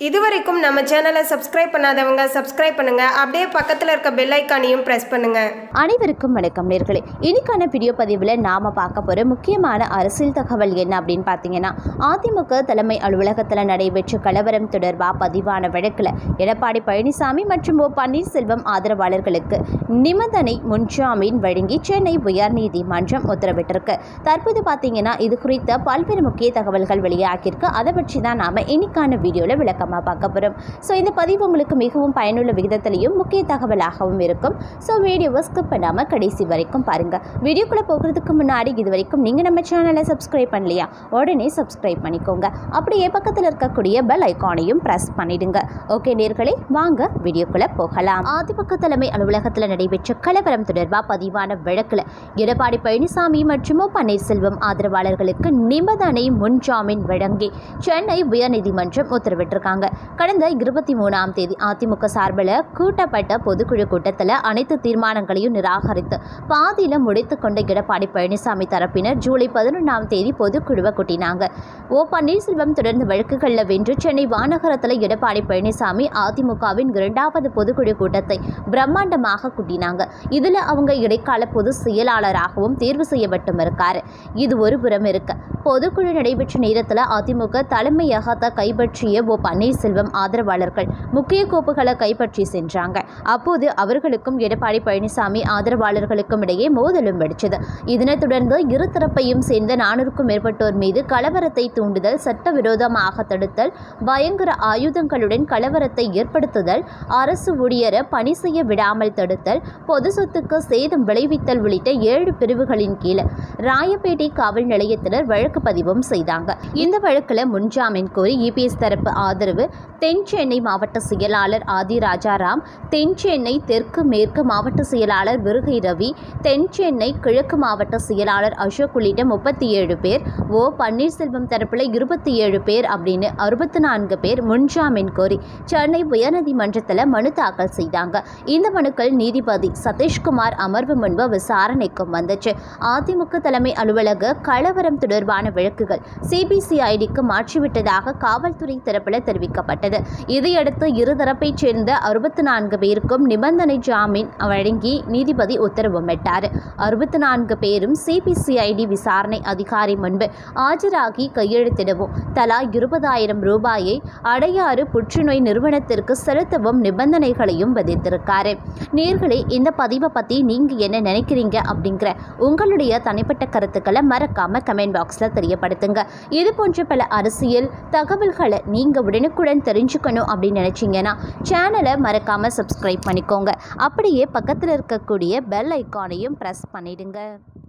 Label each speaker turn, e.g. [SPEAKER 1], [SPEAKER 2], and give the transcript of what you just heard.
[SPEAKER 1] இதுவரைக்கும் நம்ம சேனலை சப்ஸ்கிரைப் பண்ணாதவங்க சப்ஸ்கிரைப் பண்ணுங்க அப்படியே பக்கத்தில் இருக்க பெல் ஐக்கானையும் ப்ரெஸ் பண்ணுங்க
[SPEAKER 2] அனைவருக்கும் வணக்கம் நேர்களே இன்னைக்கான வீடியோ பதிவில் நாம் பார்க்க போகிற முக்கியமான அரசியல் தகவல் என்ன அப்படின்னு பார்த்தீங்கன்னா அதிமுக தலைமை அலுவலகத்தில் நடைபெற்ற கலவரம் தொடர்பாக பதிவான வழக்கில் எடப்பாடி பழனிசாமி மற்றும் ஓ பன்னீர்செல்வம் ஆதரவாளர்களுக்கு நிபந்தனை முன்ஜாமீன் வழங்கி சென்னை உயர்நீதிமன்றம் உத்தரவிட்டிருக்கு தற்போது பார்த்தீங்கன்னா இது குறித்த பல்வேறு முக்கிய தகவல்கள் வெளியாகியிருக்கு அதை பற்றி தான் நாம் இன்னைக்கான வீடியோவில் விளக்கமாக பார்க்க போகிறோம் ஸோ இந்த பதிவு உங்களுக்கு மிகவும் பயனுள்ள விகிதத்திலையும் முக்கிய தகவலாகவும் இருக்கும் ஸோ வீடியோவை ஸ்கிப் பண்ணாமல் கடைசி வரைக்கும் பாருங்கள் வீடியோக்குள்ளே போகிறதுக்கு முன்னாடி இது வரைக்கும் நீங்கள் நம்ம சேனலை சப்ஸ்கிரைப் பண்ணலையா உடனே சப்ஸ்கிரைப் பண்ணிக்கோங்க அப்படியே பக்கத்தில் இருக்கக்கூடிய பெல் ஐக்கானையும் ப்ரெஸ் பண்ணிடுங்க ஓகே நேர்களே வாங்க வீடியோக்குள்ளே போகலாம் அதிமுக தலைமை அலுவலகத்தில் நடைபெற்ற கலவரம் தொடர்பாக பதிவான வழக்கில் எடப்பாடி பழனிசாமி மற்றும் ஓ பன்னீர்செல்வம் ஆதரவாளர்களுக்கு நிபந்தனை முன்ஜாமீன் வழங்கி சென்னை உயர்நீதிமன்றம் உத்தரவிட்டிருக்காங்க கடந்த இருபத்தி மூணாம் தேதி அதிமுக சார்பில் கூட்டப்பட்ட பொதுக்குழு கூட்டத்தில் அனைத்து தீர்மானங்களையும் நிராகரித்து பாதியில் முடித்து கொண்ட எடப்பாடி பழனிசாமி தரப்பினர் ஜூலை பதினொன்றாம் தேதி பொதுக்குழுவை கூட்டினாங்க ஓ பன்னீர்செல்வம் தொடர்ந்து வழக்குகளில் வென்று சென்னை வானகரத்தில் எடப்பாடி பழனிசாமி அதிமுகவின் இரண்டாவது பொதுக்குழு கூட்டத்தை பிரம்மாண்டமாக கூட்டினாங்க இதில் அவங்க இடைக்கால பொது செயலாளராகவும் தேர்வு செய்யப்பட்டும் இருக்காரு இது ஒரு புறம் இருக்க பொதுக்குழு நடைபெற்ற நேரத்தில் அதிமுக தலைமையகத்தை கைப்பற்றிய ஓ பன்னீர்செல்வம் ஆதரவாளர்கள் முக்கிய கோப்புகளை கைப்பற்றி சென்றாங்க அப்போது அவர்களுக்கும் எடப்பாடி பழனிசாமி ஆதரவாளர்களுக்கும் இடையே மோதலும் வெடிச்சது இதனைத் தொடர்ந்து இரு தரப்பையும் சேர்ந்த நானூறுக்கும் மேற்பட்டோர் மீது கலவரத்தை தூண்டுதல் சட்டவிரோதமாக தடுத்தல் பயங்கர ஆயுதங்களுடன் கலவரத்தை ஏற்படுத்துதல் அரசு ஊழியரை பணி செய்ய விடாமல் தடுத்தல் பொது சொத்துக்கு சேதம் விளைவித்தல் உள்ளிட்ட ஏழு பிரிவுகளின் கீழ் ராயப்பேட்டை காவல் நிலையத்தினர் வழக்கு பதிவும் செய்தாங்க இந்த வழக்கில் முன்ஜாமீன் கோரி இபிஎஸ் தரப்பு ஆதரவு தென் சென்னை மாவட்ட செயலாளர் ஆதி ராஜாராம் தென் சென்னை தெற்கு மேற்கு மாவட்ட செயலாளர் விருகை ரவி தென் சென்னை கிழக்கு மாவட்ட செயலாளர் அசோக் உள்ளிட்ட முப்பத்தி ஏழு பேர் ஓ பன்னீர்செல்வம் தரப்பில் இருபத்தி ஏழு பேர் அப்படின்னு அறுபத்தி நான்கு பேர் முன்ஜாமீன் கோரி சென்னை உயர்நீதிமன்றத்தில் மனு தாக்கல் செய்தாங்க இந்த மனுக்கள் நீதிபதி சதீஷ்குமார் அமர்வு முன்பு விசாரணைக்கும் வந்துச்சு அதிமுக தலைமை அலுவலக கலவரம் தொடர்பான வழக்குகள் சிபிசிஐடிக்கு மாற்றிவிட்டதாக காவல்துறை தரப்பில் தெரிவிக்கப்பட்டது இதையடுத்து இருதரப்பைச் சேர்ந்த அறுபத்தி நான்கு பேருக்கும் நிபந்தனை ஜாமீன் வழங்கி நீதிபதி உத்தரவிட்டார் அறுபத்தி நான்கு பேரும் சிபிசிஐடி விசாரணை அதிகாரி முன்பு ஆஜராகி கையெழுத்திடவும் தலா இருபதாயிரம் ரூபாயை அடையாறு புற்றுநோய் நிறுவனத்திற்கு செலுத்தவும் நிபந்தனைகளையும் விதித்திருக்காரு நேர்களே இந்த பதிவை பற்றி நீங்கள் என்ன நினைக்கிறீங்க அப்படிங்கிற உங்களுடைய தனிப்பட்ட கருத்துக்களை மறக்காம கமெண்ட் பாக்ஸில் தெரியப்படுத்துங்க இது போன்ற பல அரசியல் தகவல்களை நீங்கள் உடனுக்குடன் தெரிஞ்சுக்கணும் அப்படின்னு நினச்சிங்கன்னா சேனலை மறக்காமல் சப்ஸ்கிரைப் பண்ணிக்கோங்க அப்படியே பக்கத்தில் இருக்கக்கூடிய பெல் ஐக்கானையும் ப்ரெஸ் பண்ணிடுங்க